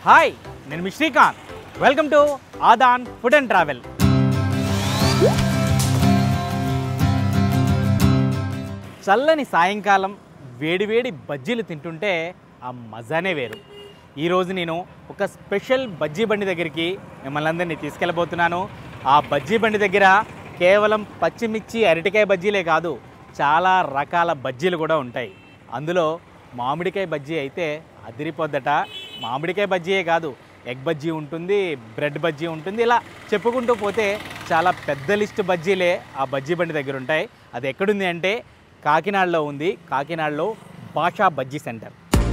Hi నేను మీ Srikanth welcome to Aadan food and travel చల్లని సాయంకాలం వేడివేడి బజ్జీలు తింటుంటే ఆ మజానే వేరు ఈరోజు నేను ఒక స్పెషల్ బజ్జీ బండి దగ్గరికి మిమ్మల్ని అందరినీ తీసుకెళ్ళబోతున్నాను ఆ బజ్జీ బండి దగ్గర కేవలం పచ్చిమిర్చి అరటికాయ బజ్జీలే కాదు చాలా రకాల బజ్జీలు కూడా ఉంటాయి అందులో మామిడికాయ బజ్జీ అయితే అదిరిపోద్దట మామిడికాయ బజ్జీయే కాదు ఎగ్ బజ్జీ ఉంటుంది బ్రెడ్ బజ్జీ ఉంటుంది ఇలా చెప్పుకుంటూ పోతే చాలా పెద్ద లిస్ట్ బజ్జీలే ఆ బజ్జీ బండి దగ్గర ఉంటాయి అది ఎక్కడుంది అంటే కాకినాడలో ఉంది కాకినాడలో భాషా బజ్జీ సెంటర్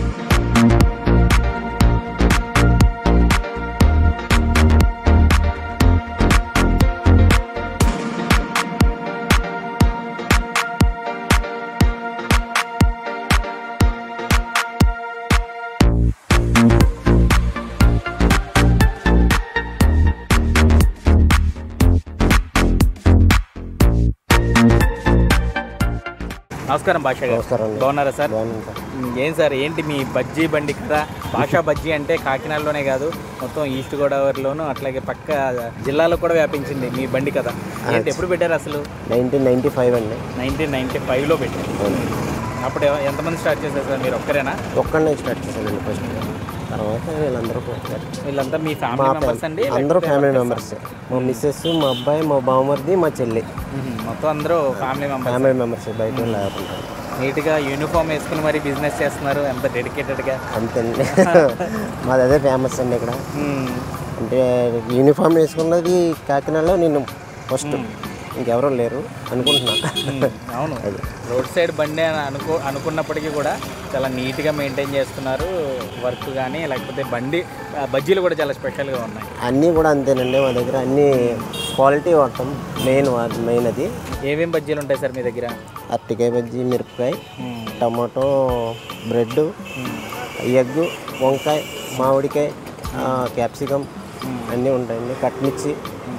నమస్కారం భాష గారు నమస్కారం అండి. బాగున్నారా సార్ బాగున్నాను సార్ ఉమ్, ఏం సార్ ఏంటి మీ బజ్జీ బండి కదా భాషా బజ్జీ అంటే కాకినాడలోనే కాదు మొత్తం ఈస్ట్ గోదావరిలోను అట్లాగే పక్క జిల్లాలో కూడా వ్యాపించింది మీ బండి కదా ఏంటి ఎప్పుడు పెట్టారు అసలు నైన్టీన్ నైంటీ ఫైవ్ అండి నైన్టీన్ నైన్టీ ఫైవ్లో పెట్టారు అవును. అప్పుడు ఎవ- ఎంతమంది స్టార్ట్ చేశారు సార్ మీరు ఒక్కరేనా ఒక్కడనే స్టార్ట్ చేశానండి ఫస్ట్ తర్వాత వీళ్ళందరూ వచ్చారు వీళ్ళంతా మీ మా ఫ్యామిలీ మెంబర్స్ అండి ఫ్యామిలీ అందరూ ఫ్యామిలీ మెంబర్స్ మా మిస్సెస్ మా అబ్బాయి మా బావమరిది మా చెల్లి ఉహు, మొత్తం అందరూ ఫ్యామిలీ మెంబర్స్ ఫ్యామిలీ మెంబర్స్ బయట వాళ్ళు ఎవరు ఉంటారు. నీట్గా యూనిఫామ్ వేసుకుని మరి బిజినెస్ చేస్తున్నారు ఎంత డెడికేటెడ్గా అంతేనండి మాది అదే ఫేమస్ అండి ఇక్కడ అంటే యూనిఫామ్ వేసుకున్నది కాకినాడలో నేను ఫస్ట్ ఇంకెవరూ లేరు అనుకుంటున్నా అవును అది. రోడ్ సైడ్ బండి అని అనుకో అనుకున్నప్పటికీ కూడా చాలా నీట్గా మెయింటైన్ చేస్తున్నారు వర్క్ కానీ లేకపోతే బండి ఆ, బజ్జీలు కూడా చాలా స్పెషల్గా ఉన్నాయి అన్నీ కూడా అంతేనండి మా దగ్గర అన్నీ క్వాలిటీ వాడతాం మెయిన్ మెయిన్ అది ఏమేం బజ్జీలు ఉంటాయి సార్ మీ దగ్గర అరటికాయ బజ్జీ మిరపకాయ మ్మ్. టమాటో బ్రెడ్ మ్మ్. ఎగ్ వంకాయ మామిడికాయ ఆ, క్యాప్సికమ్ అన్నీ ఉంటాయండి కట్మిర్చి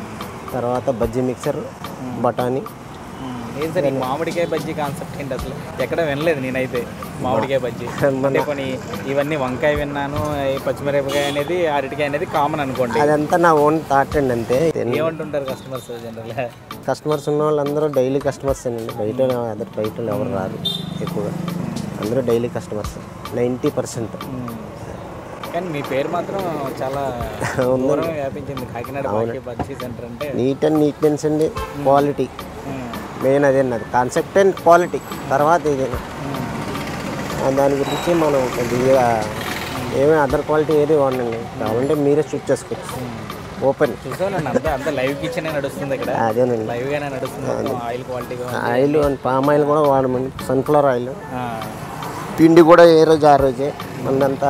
తర్వాత బజ్జీ మిక్సర్ బఠానీ మ్మ్. ఏం సార్ ఈ మామిడికాయ బజ్జీ కాన్సెప్ట్ ఏంటి అసలు ఎక్కడ వినలేదు నేనైతే మామిడికాయ బజ్జీ అంటే కొన్ని ఇవన్నీ వంకాయ విన్నాను ఈ పచ్చిమిరపకాయ అనేది అరటికాయ అనేది కామన్ అనుకోండి అదంతా నా ఓన్ థాట్ అండి అంతే ఏమంటుంటారు కస్టమర్స్ జనరల్గా కస్టమర్స్ ఉన్న వాళ్ళందరూ డైలీ కస్టమర్స్ అండి బయట అదర్ బయట వాళ్ళు ఎవరు రారు ఎక్కువగా అందరూ డైలీ కస్టమర్స్ నైంటీ పర్సెంట్ కానీ మీ పేరు మాత్రం చాలా దూరం వ్యాపించింది కాకినాడ బాకీ బజ్జీ సెంటర్ అంటే నీట్ అండ్ నీట్నెస్ అండి క్వాలిటీ మ్మ్. మెయిన్ అదే అన్నది కాన్సెప్ట్ అండ్ క్వాలిటీ తర్వాత ఇది మ్మ్. ఆ దాని గురించి మనం కొద్దిగా ఏమీ అదర్ క్వాలిటీ ఏది వాడండి కావాలంటే మీరే చూస్ చేసుకోవచ్చు ఓపెన్ చూసానండి అంతా అంతా లైవ్ కిచెన్ నడుస్తుంది ఇక్కడ అదేనండి లైవ్ గానే నడుస్తుంది మొత్తం ఆయిల్ క్వాలిటీగా ఉంది. ఆయిల్ అండ్ పామ్ ఆయిల్ కూడా వాడమండి సన్ఫ్లవర్ ఆయిల్ ఆ. పిండి కూడా ఏ రోజు ఆ రోజే మనంతా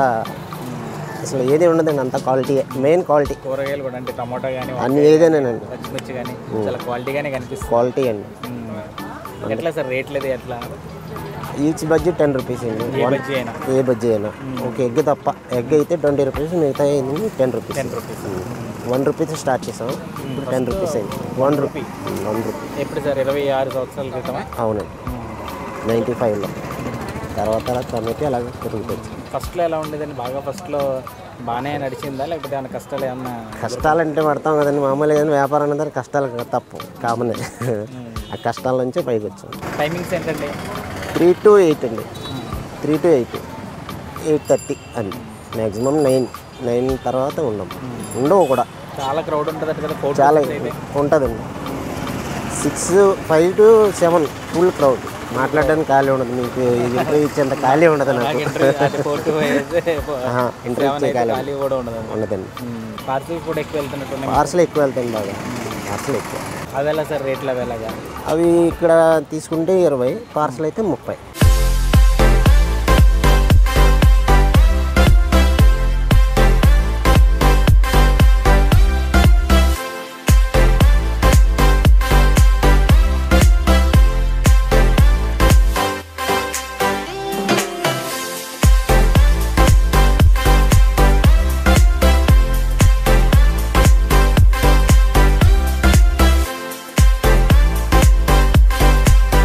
అసలు ఏది ఉండదండి అంత క్వాలిటీ మెయిన్ క్వాలిటీ కూరగాయలు కూడా అంటే టమాటా కానీ అన్ని ఏదేనండి పచ్చిమిర్చి కానీ చాలా క్వాలిటీగానే కనిపిస్తుంది క్వాలిటీ అండి మ్మ్. ఎట్లా సార్ రేట్లు అది ఎట్లా ఈచ్ బజ్జీ టెన్ రూపీస్ అండి ఏ వన్ బజ్జీ అయినా ఏ బజ్జీ అయినా ఒక ఎగ్ తప్ప ఎగ్ అయితే ట్వంటీ రూపీస్ మిగతా అయింది ten rupees ten rupees one rupees start చేసాం ఇప్పుడు టెన్ రూపీస్ అయింది వన్ రూపీ వన్ రూపీ ఎప్పుడు సార్ ఇరవై ఆరు సంవత్సరాల క్రితమా అవునండి నైంటీ ఫైవ్లో తర్వాత అలా కమిటీ అలాగే పెరుగుతుంది ఫస్ట్లో ఎలా ఉండేదండి బాగా ఫస్ట్లో బాగానే నడిచిందా లేకపోతే ఏమైనా కష్టాలు ఏమన్నా కష్టాలంటే పడతాం కదండి మామూలుగా ఏదైనా వ్యాపారం అనేది కష్టాలు తప్పు కామనే ఆ కష్టాల నుంచే పైకి వచ్చాం టైమింగ్స్ ఏంటండి త్రీ టు ఎయిట్ అండి three to eight eight thirty అండి మ్యాక్సిమం నైన్ నైన్ తర్వాత ఉండం ఉండవు కూడా చాలా క్రౌడ్ ఉంటుంది కదా ఫోర్ చాలా ఉంటుందండి six five to seven full crowd మాట్లాడడానికి ఖాళీ ఉండదు మీకు ఇది ఇంటర్వ్యూ ఇచ్చేంత ఖాళీ ఉండదు నాకు ఫోర్ టు ఆహా, ఇంటర్వ్యూ ఇచ్చే ఖాళీ ఖాళీ కూడా ఉండదు ఉండదండి పార్సల్ కూడా ఎక్కువ వెళ్తున్నట్టు పార్సల్ ఎక్కువ వెళ్తాయి బాగా పార్సల్ ఎక్కువ అది ఎలా సార్ రేట్లు అవి ఎలాగా అవి ఇక్కడ తీసుకుంటే ఇరవై పార్సల్ అయితే ముప్పై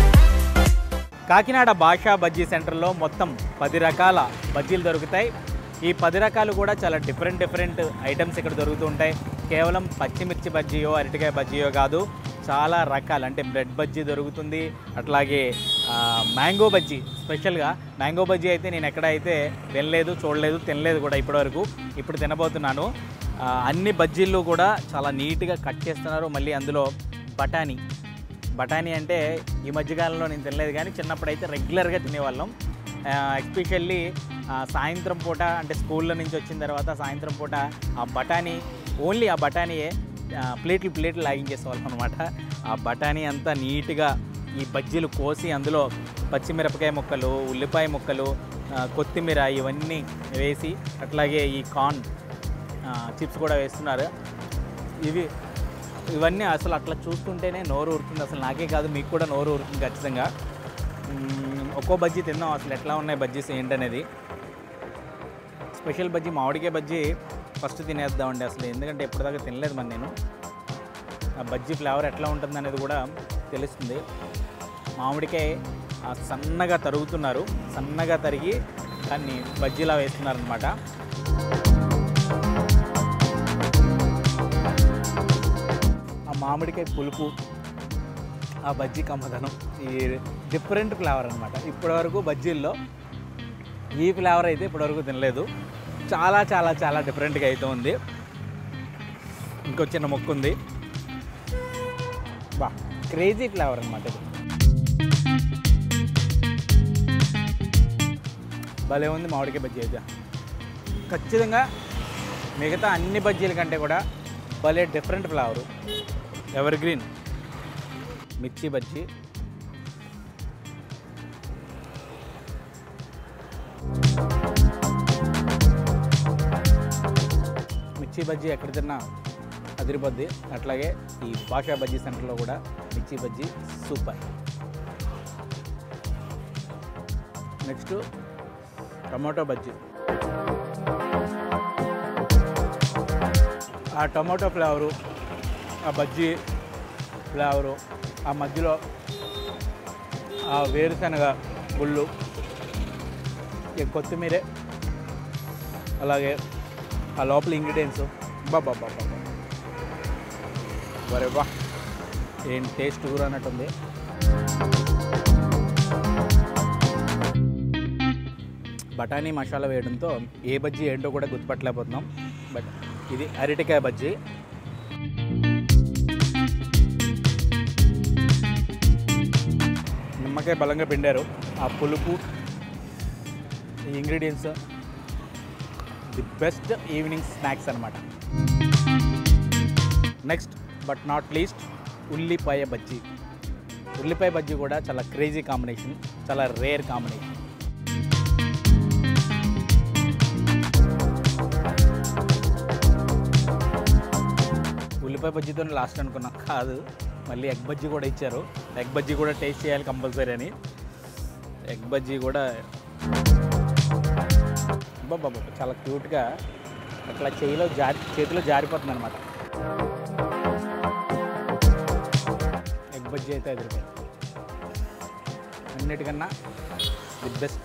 కాకినాడ భాషా బజ్జీ సెంటర్లో మొత్తం పది రకాల బజ్జీలు దొరుకుతాయి ఈ పది రకాలు కూడా చాలా డిఫరెంట్ డిఫరెంట్ ఐటమ్స్ ఇక్కడ దొరుకుతూ ఉంటాయి కేవలం పచ్చిమిర్చి బజ్జీయో అరటికాయ బజ్జీయో కాదు చాలా రకాలు అంటే బ్రెడ్ బజ్జీ దొరుకుతుంది అట్లాగే ఆ, మ్యాంగో బజ్జీ స్పెషల్గా మ్యాంగో బజ్జీ అయితే నేను ఎక్కడైతే వెళ్ళలేదు చూడలేదు తినలేదు కూడా ఇప్పటివరకు ఇప్పుడు తినబోతున్నాను ఆ, అన్ని బజ్జీలు కూడా చాలా నీట్గా కట్ చేస్తున్నారు మళ్ళీ అందులో బఠానీ బఠానీ అంటే ఈ మధ్యకాలంలో నేను తినలేదు కానీ చిన్నప్పుడు అయితే రెగ్యులర్గా తినేవాళ్ళం ఎస్పెషల్లీ సాయంత్రం పూట అంటే స్కూల్లో నుంచి వచ్చిన తర్వాత సాయంత్రం పూట ఆ బఠానీ ఓన్లీ ఆ బఠానీయే ఆ, ప్లేట్లు ప్లేట్లు లాగించేసేవాళ్ళం అనమాట ఆ బఠానీ అంతా నీట్గా ఈ బజ్జీలు కోసి అందులో పచ్చిమిరపకాయ ముక్కలు ఉల్లిపాయ ముక్కలు ఆ, కొత్తిమీర ఇవన్నీ వేసి అట్లాగే ఈ కార్న్ చిప్స్ కూడా వేస్తున్నారు ఇవి ఇవన్నీ అసలు అట్లా చూస్తుంటేనే నోరు ఊరుతుంది అసలు నాకే కాదు మీకు కూడా నోరు ఊరుతుంది ఖచ్చితంగా మ్మ్, ఒక్కో బజ్జీ తిందాం అసలు ఎట్లా ఉన్నాయి బజ్జీస్ ఏంటనేది స్పెషల్ బజ్జీ మామిడికాయ బజ్జీ ఫస్ట్ తినేద్దామండి అసలు ఎందుకంటే ఎప్పటిదాకా తినలేదు మరి నేను ఆ బజ్జీ ఫ్లేవర్ ఎట్లా ఉంటుంది అనేది కూడా తెలుస్తుంది మామిడికాయ ఆ, సన్నగా తరుగుతున్నారు సన్నగా తరిగి దాన్ని బజ్జీలా వేస్తున్నారు అనమాట ఆ మామిడికాయ పులుపు ఆ బజ్జీ కమ్మదనం ఈ డిఫరెంట్ ఫ్లేవర్ అనమాట ఇప్పటివరకు బజ్జీల్లో ఈ ఫ్లేవర్ అయితే ఇప్పటివరకు తినలేదు చాలా చాలా చాలా డిఫరెంట్గా అయితే ఉంది ఇంకో చిన్న మొక్కు ఉంది బా క్రేజీ ఫ్లేవర్ అనమాట ఇది భలే ఉంది మామిడికాయ బజ్జీ అయితే ఖచ్చితంగా మిగతా అన్ని బజ్జీల కంటే కూడా భలే డిఫరెంట్ ఫ్లేవరు ఎవర్ గ్రీన్ మిర్చి బజ్జీ మిర్చి బజ్జీ ఎక్కడ తిన్నా అదిరిపోద్ది అట్లాగే ఈ భాషా బజ్జీ సెంటర్లో కూడా మిర్చి బజ్జీ సూపర్ నెక్స్ట్ టమాటో బజ్జీ ఆ టమాటో ఫ్లేవరు ఆ బజ్జీ ఫ్లేవరు ఆ మధ్యలో ఆ వేరుశనగ గుళ్ళు ఈ కొత్తిమీరే అలాగే ఆ లోపల ఇంగ్రీడియంట్స్ బాబా బాబా వరే బా ఏం టేస్ట్ కూడా అన్నట్టుంది బఠానీ మసాలా వేయడంతో ఏ బజ్జీ ఏంటో కూడా గుర్తుపట్టలేకపోతున్నాం బట్ ఇది అరటికాయ బజ్జీ నిమ్మకాయ బలంగా పిండారు ఆ పులుపు ఈ ingredients the best evening snacks అనమాట నెక్స్ట్ బట్ నాట్ లీస్ట్ ఉల్లిపాయ బజ్జీ ఉల్లిపాయ బజ్జీ కూడా చాలా క్రేజీ కాంబినేషన్ చాలా రేర్ కాంబినేషన్ ఉల్లిపాయ బజ్జీతో లాస్ట్ అనుకున్నా కాదు మళ్ళీ ఎగ్ బజ్జీ కూడా ఇచ్చారు ఎగ్ బజ్జీ కూడా టేస్ట్ చేయాలి కంపల్సరీ అని ఎగ్ బజ్జీ కూడా బాబా చాలా క్యూట్గా అట్లా చేయిలో జారి చేతిలో జారిపోతుంది అనమాట ఎగ్ బజ్జీ అయితే ఎదురుపోయింది అన్నిటికన్నా ది బెస్ట్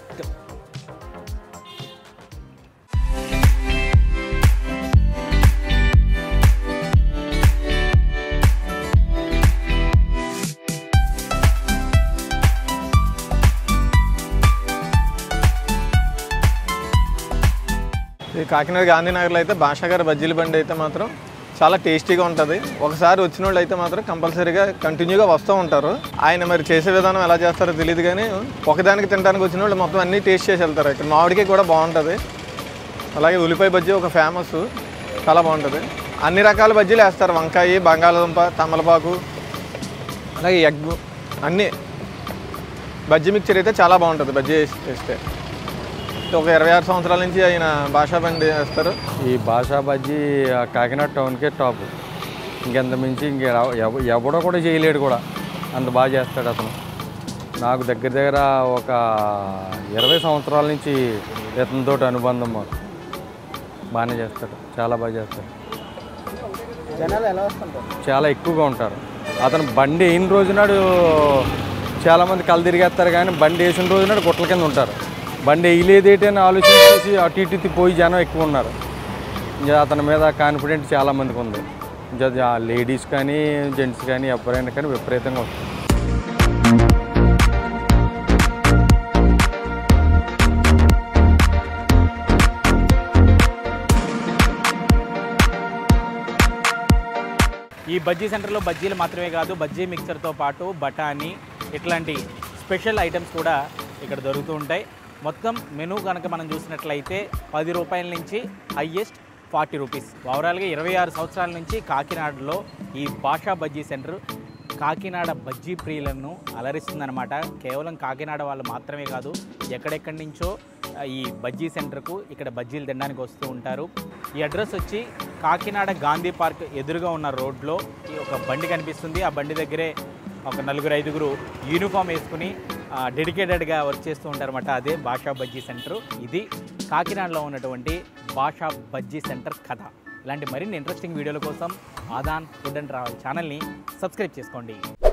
ఈ కాకినాడ గాంధీనగర్లో అయితే భాషా గారి బజ్జీల బండి అయితే మాత్రం చాలా టేస్టీగా ఉంటుంది ఒకసారి వచ్చిన వాళ్ళు అయితే మాత్రం కంపల్సరీగా కంటిన్యూగా వస్తూ ఉంటారు ఆయన మరి చేసే విధానం ఎలా చేస్తారో తెలియదు కానీ ఒకదానికి తినడానికి వచ్చిన వాళ్ళు మొత్తం అన్నీ టేస్ట్ చేసి వెళ్తారు ఇక్కడ మామిడికాయ కూడా బాగుంటుంది అలాగే ఉల్లిపాయ బజ్జీ ఒక ఫేమస్ చాలా బాగుంటుంది అన్ని రకాల బజ్జీలు వేస్తారు వంకాయ బంగాళదుంప తమలపాకు అలాగే ఎగ్ అన్నీ బజ్జీ మిక్చర్ అయితే చాలా బాగుంటుంది బజ్జీ వేసి- వేస్తే ఒక ఇరవై ఆరు సంవత్సరాల నుంచి ఆయన భాషా బండి వేస్తారు ఈ భాషా బజ్జీ ఆ కాకినాడ టౌన్కే టాప్ ఇంకెంత మించి ఇంక ఎవ- ఎవడో కూడా చేయలేడు కూడా అంత బాగా చేస్తాడు అతను నాకు దగ్గర దగ్గర ఒక ఇరవై సంవత్సరాల నుంచి ఇతనితో అనుబంధం మాకు బాగానే చేస్తాడు చాలా బాగా చేస్తాడు జనాలు ఎలా వస్తుంటారు చాలా ఎక్కువగా ఉంటారు అతను బండి వేయిన రోజునాడు చాలామంది కళ్ళు తిరిగేస్తారు కానీ బండి వేసిన రోజునాడు గుట్టల కింద ఉంటారు బండి వేయలేదేటి అని ఆలోచించేసి అటు ఇటు ఇటు పోయి జనం ఎక్కువ ఉన్నారు ఇంకా అతని మీద కాన్ఫిడెంట్ చాలా మందికి ఉంది ఇంకా లేడీస్ కానీ జెంట్స్ కానీ ఎవరైనా కానీ విపరీతంగా వస్తుంది ఈ బజ్జీ సెంటర్లో బజ్జీలు మాత్రమే కాదు బజ్జీ మిక్చర్తో పాటు బఠానీ ఇట్లాంటి స్పెషల్ ఐటమ్స్ కూడా ఇక్కడ దొరుకుతూ ఉంటాయి మొత్తం మెనూ కనుక మనం చూసినట్లయితే పది రూపాయల నుంచి హయ్యెస్ట్ ఫార్టీ రూపీస్ ఓవరాల్గా ఇరవై ఆరు సంవత్సరాల నుంచి కాకినాడలో ఈ భాషా బజ్జీ సెంటర్ కాకినాడ బజ్జీ ప్రియులను అలరిస్తుందన్నమాట కేవలం కాకినాడ వాళ్ళు మాత్రమే కాదు ఎక్కడెక్కడి నుంచో ఆ, ఈ బజ్జీ సెంటర్కు ఇక్కడ బజ్జీలు తినడానికి వస్తూ ఉంటారు ఈ అడ్రస్ వచ్చి కాకినాడ గాంధీ పార్క్ ఎదురుగా ఉన్న రోడ్లో ఈ ఒక బండి కనిపిస్తుంది ఆ బండి దగ్గరే ఒక నలుగురు ఐదుగురు యూనిఫామ్ వేసుకుని డెడికేటెడ్గా వర్క్ చేస్తూ ఉంటారన్నమాట అదే భాషా బజ్జీ సెంటర్ ఇది కాకినాడలో ఉన్నటువంటి భాషా బజ్జీ సెంటర్ కథ ఇలాంటి మరిన్ని ఇంట్రెస్టింగ్ వీడియోల కోసం ఆదాన్ ఫుడ్ అండ్ ట్రావెల్ ఛానల్ని సబ్స్క్రైబ్ చేసుకోండి